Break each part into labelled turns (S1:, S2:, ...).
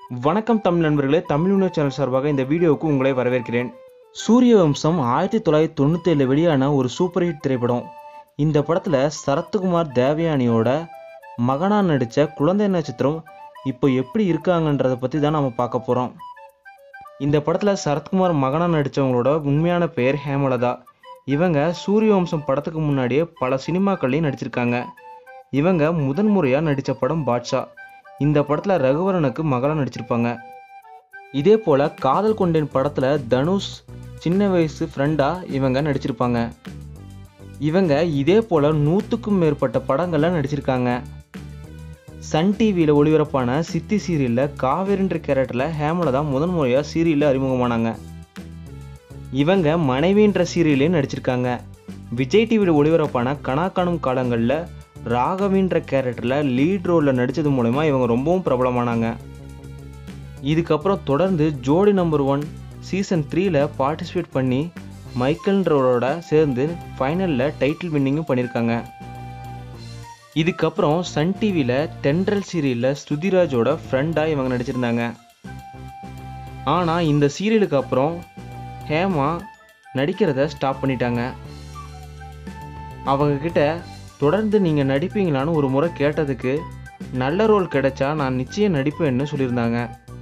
S1: வணக்கம் தமிழ் நண்பர்களே தமிழ் உணவு சேனல் சார்பாக இந்த வீடியோவுக்கு உங்களை வரவேற்கிறேன் சூரிய வம்சம் ஆயிரத்தி தொள்ளாயிரத்தி தொண்ணூற்றி ஏழில் வெளியான ஒரு சூப்பர் ஹிட் திரைப்படம் இந்த படத்தில் சரத்குமார் தேவயானியோட மகனாக நடித்த குழந்தை நட்சத்திரம் இப்போ எப்படி இருக்காங்கன்றதை பற்றி தான் நம்ம பார்க்க போகிறோம் இந்த படத்தில் சரத்குமார் மகனாக நடித்தவங்களோட உண்மையான பெயர் ஹேமலதா இவங்க சூரிய வம்சம் படத்துக்கு முன்னாடியே பல சினிமாக்கள்லையும் நடிச்சிருக்காங்க இவங்க முதன் முறையாக நடித்த படம் பாட்ஷா இந்த படத்தில் ரகுவரனுக்கு மகளாக நடிச்சிருப்பாங்க இதே போல் காதல் கொண்டேன் படத்தில் தனுஷ் சின்ன வயசு ஃப்ரெண்டாக இவங்க நடிச்சிருப்பாங்க இவங்க இதே போல் நூற்றுக்கும் மேற்பட்ட படங்களில் நடிச்சிருக்காங்க சன் டிவியில் ஒளிபரப்பான சித்தி சீரியலில் காவேரின்ற கேரக்டரில் ஹேமலதா முதன் முறையாக சீரியலில் அறிமுகமானாங்க இவங்க மனைவின்ற சீரியலையும் நடிச்சிருக்காங்க விஜய் டிவியில் ஒளிபரப்பான கனா காணும் காலங்களில் ராகவின்ற கேரக்டரில் லீட் ரோலில் நடித்தது மூலமா இவங்க ரொம்பவும் பிரபலமானாங்க இதுக்கப்புறம் தொடர்ந்து ஜோடி நம்பர் ஒன் சீசன் த்ரீல பார்ட்டிசிபேட் பண்ணி மைக்கேல்ன்றவரோட சேர்ந்து ஃபைனலில் டைட்டில் வின்னிங்கும் பண்ணியிருக்காங்க இதுக்கப்புறம் சன் டிவியில் தென்றல் சீரியலில் ஸ்ருதிராஜோட ஃப்ரெண்டாக இவங்க நடிச்சிருந்தாங்க ஆனால் இந்த சீரியலுக்கு அப்புறம் ஹேமா நடிக்கிறத ஸ்டாப் பண்ணிட்டாங்க அவங்க கிட்ட தொடர்ந்து நீங்கள் நடிப்பீங்களான்னு ஒரு முறை கேட்டதுக்கு நல்ல ரோல் கிடைச்சா நான் நிச்சயம் நடிப்பேன்னு சொல்லியிருந்தாங்க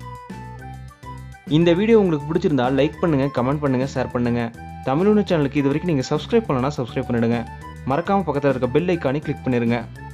S1: இந்த வீடியோ உங்களுக்கு பிடிச்சிருந்தா லைக் பண்ணுங்கள் கமெண்ட் பண்ணுங்கள் ஷேர் பண்ணுங்கள் தமிழ் சேனலுக்கு இது வரைக்கும் நீங்கள் சப்ஸ்கிரைப் பண்ணலன்னா சப்ஸ்கிரைப் பண்ணிடுங்க மறக்காமல் பக்கத்தில் இருக்க பெல் ஐக்கானே கிளிக் பண்ணிடுங்க